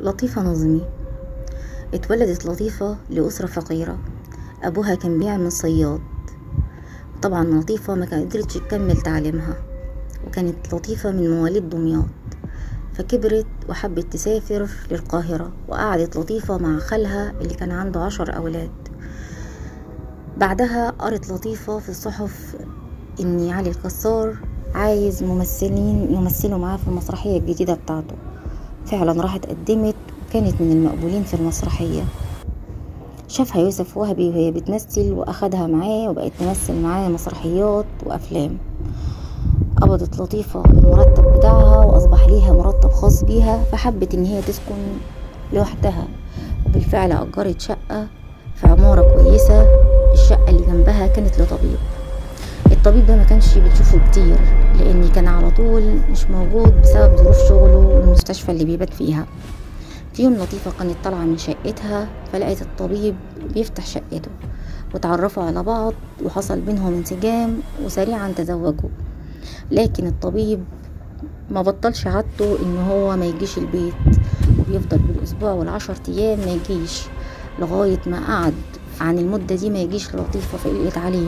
لطيفة نظمي اتولدت لطيفة لأسرة فقيرة أبوها كان بيعمل صياد طبعا لطيفة ما قدرتش تكمل تعليمها وكانت لطيفة من مواليد دمياط فكبرت وحبت تسافر للقاهرة وقعدت لطيفة مع خالها اللي كان عنده عشر أولاد بعدها قرت لطيفة في الصحف إن علي الكسار عايز ممثلين يمثلوا معاه في المسرحية الجديدة بتاعته فعلا راحت قدمت وكانت من المقبولين في المسرحية شافها يوسف وهبي وهي بتمثل وأخدها معاه وبقت تمثل معاه مسرحيات وأفلام قبضت لطيفة المرتب بتاعها وأصبح ليها مرتب خاص بيها فحبت إن هي تسكن لوحدها وبالفعل أجرت شقة في عمارة كويسة الشقة اللي جنبها كانت لطبيب الطبيب ده ما كانش بتشوفه كتير لأن كان على طول مش موجود بسبب ظروف شغله والمستشفى اللي بيبات فيها في يوم لطيفة كانت طالعة من شقتها فلقيت الطبيب بيفتح شقته وتعرفوا على بعض وحصل بينهم انسجام وسريعا تزوجوا لكن الطبيب ما بطلش عادته ان هو ما يجيش البيت وبيفضل بالاسبوع والعشر ايام ما يجيش لغاية ما قعد عن المدة دي ما يجيش لطيفة فقلقت عليه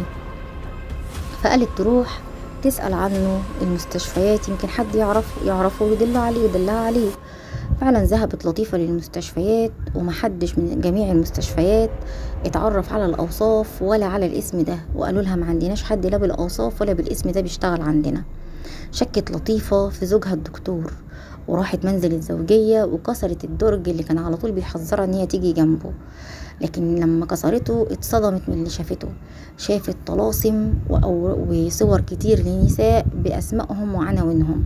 فقالت تروح تسأل عنه المستشفيات يمكن حد يعرف يعرفه ويدله عليه يدلها عليه فعلا ذهبت لطيفة للمستشفيات ومحدش من جميع المستشفيات اتعرف على الأوصاف ولا على الاسم ده وقالوا لها ما عندناش حد لا بالأوصاف ولا بالاسم ده بيشتغل عندنا شكت لطيفة في زوجها الدكتور وراحت منزل الزوجية وكسرت الدرج اللي كان على طول بيحذرها ان هي تيجي جنبه لكن لما كسرته اتصدمت من اللي شافته شافت طلاسم وصور كتير لنساء بأسمائهم وعناوينهم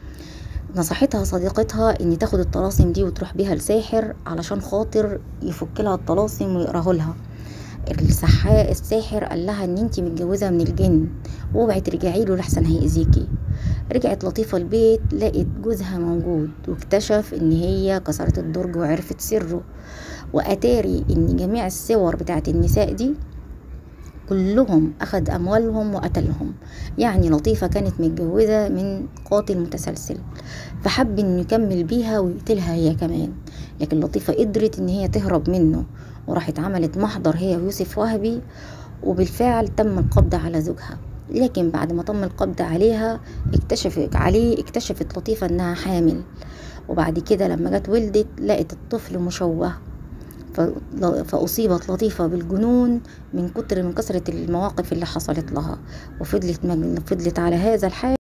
نصحتها صديقتها ان تاخد الطلاسم دي وتروح بيها لساحر علشان خاطر يفك لها الطلاسم ويقراه لها السحاء الساحر قال لها ان انتي متجوزه من الجن واوعي ترجعي له لحسن هيأذيكي رجعت لطيفة البيت لقت جوزها موجود واكتشف ان هي كسرت الدرج وعرفت سره واتاري ان جميع الصور بتاعت النساء دي كلهم أخد أموالهم وقتلهم يعني لطيفة كانت متجوزة من قاتل متسلسل فحب إنه يكمل بيها ويقتلها هي كمان لكن لطيفة قدرت إن هي تهرب منه وراحت عملت محضر هي ويوسف وهبي وبالفعل تم القبض على زوجها لكن بعد ما تم القبض عليها اكتشف عليه اكتشفت لطيفة انها حامل وبعد كده لما جت ولدت لقت الطفل مشوه فأصيبت لطيفة بالجنون من كتر من كثرة المواقف اللي حصلت لها وفضلت فضلت على هذا الحال